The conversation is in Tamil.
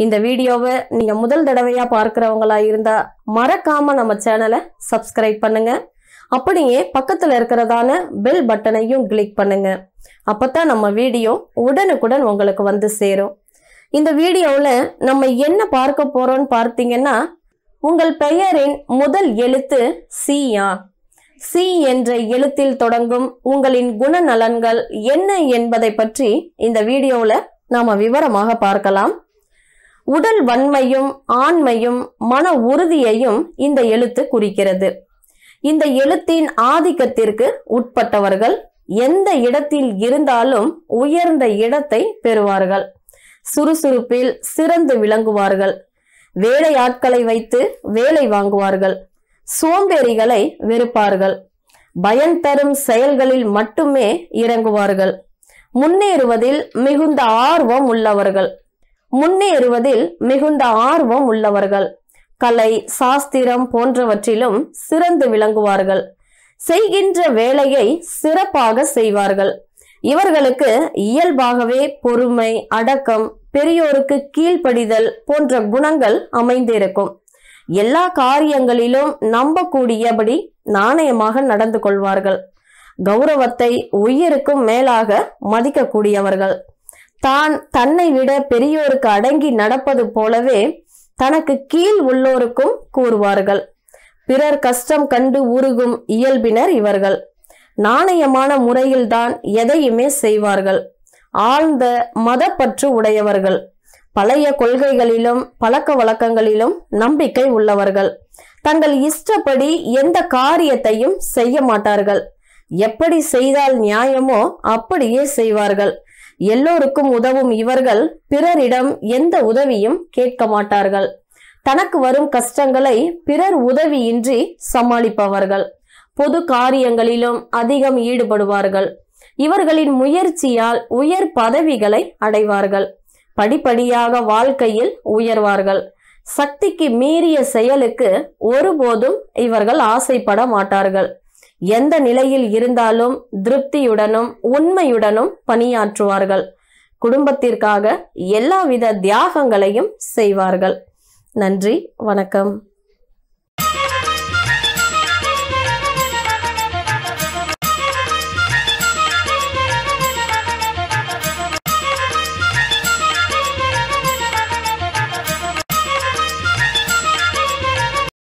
இந்த வீடியோவை நீங்க முதல் தடவையா பார்க்கிறவங்களா இருந்தா மறக்காம நம்ம சேனலை சப்ஸ்கிரைப் பண்ணுங்க அப்படியே பக்கத்துல இருக்கிறதான பெல் பட்டனையும் கிளிக் பண்ணுங்க அப்பதான் நம்ம வீடியோ உடனுக்குடன் உங்களுக்கு வந்து சேரும் இந்த வீடியோவில் நம்ம என்ன பார்க்க போறோம்னு பார்த்தீங்கன்னா உங்கள் பெயரின் முதல் எழுத்து சியா சி என்ற எழுத்தில் தொடங்கும் உங்களின் குணநலன்கள் என்ன என்பதை பற்றி இந்த வீடியோவில் நாம விவரமாக பார்க்கலாம் உடல் வன்மையும் ஆண்மையும் மன உறுதியையும் இந்த எழுத்து குறிக்கிறது இந்த எழுத்தின் ஆதிக்கத்திற்கு உட்பட்டவர்கள் எந்த இடத்தில் இருந்தாலும் உயர்ந்த இடத்தை பெறுவார்கள் சுறுசுறுப்பில் சிறந்து விளங்குவார்கள் வேலையாட்களை வைத்து வேலை வாங்குவார்கள் சோம்பேறிகளை வெறுப்பார்கள் பயன் தரும் செயல்களில் மட்டுமே இறங்குவார்கள் முன்னேறுவதில் மிகுந்த ஆர்வம் உள்ளவர்கள் முன்னேறுவதில் மிகுந்த ஆர்வம் உள்ளவர்கள் கலை சாஸ்திரம் போன்றவற்றிலும் சிறந்து விளங்குவார்கள் செய்கின்ற வேலையை சிறப்பாக செய்வார்கள் இவர்களுக்கு இயல்பாகவே பொறுமை அடக்கம் பெரியோருக்கு கீழ்ப்படிதல் போன்ற குணங்கள் அமைந்திருக்கும் எல்லா காரியங்களிலும் நம்பக்கூடியபடி நாணயமாக நடந்து கொள்வார்கள் கௌரவத்தை உயிருக்கும் மேலாக மதிக்கக்கூடியவர்கள் தான் தன்னை விட பெரியோருக்கு அடங்கி நடப்பது போலவே தனக்கு கீழ் உள்ளோருக்கும் கூறுவார்கள் பிறர் கஷ்டம் கண்டு உருகும் இயல்பினர் இவர்கள் நாணயமான முறையில்தான் எதையுமே செய்வார்கள் ஆழ்ந்த மதப்பற்று உடையவர்கள் பழைய கொள்கைகளிலும் பழக்க வழக்கங்களிலும் நம்பிக்கை உள்ளவர்கள் தங்கள் இஷ்டப்படி எந்த காரியத்தையும் செய்ய மாட்டார்கள் எப்படி செய்தால் நியாயமோ அப்படியே செய்வார்கள் எல்லோருக்கும் உதவும் இவர்கள் பிறரிடம் எந்த உதவியும் கேட்க மாட்டார்கள் தனக்கு வரும் கஷ்டங்களை பிறர் உதவியின்றி சமாளிப்பவர்கள் பொது காரியங்களிலும் அதிகம் ஈடுபடுவார்கள் இவர்களின் முயற்சியால் உயர் பதவிகளை அடைவார்கள் படிப்படியாக வாழ்க்கையில் உயர்வார்கள் சக்திக்கு மீறிய செயலுக்கு ஒருபோதும் இவர்கள் ஆசைப்பட மாட்டார்கள் எந்த நிலையில் இருந்தாலும் திருப்தியுடனும் உண்மையுடனும் பணியாற்றுவார்கள் குடும்பத்திற்காக எல்லாவித தியாகங்களையும் செய்வார்கள் நன்றி வணக்கம்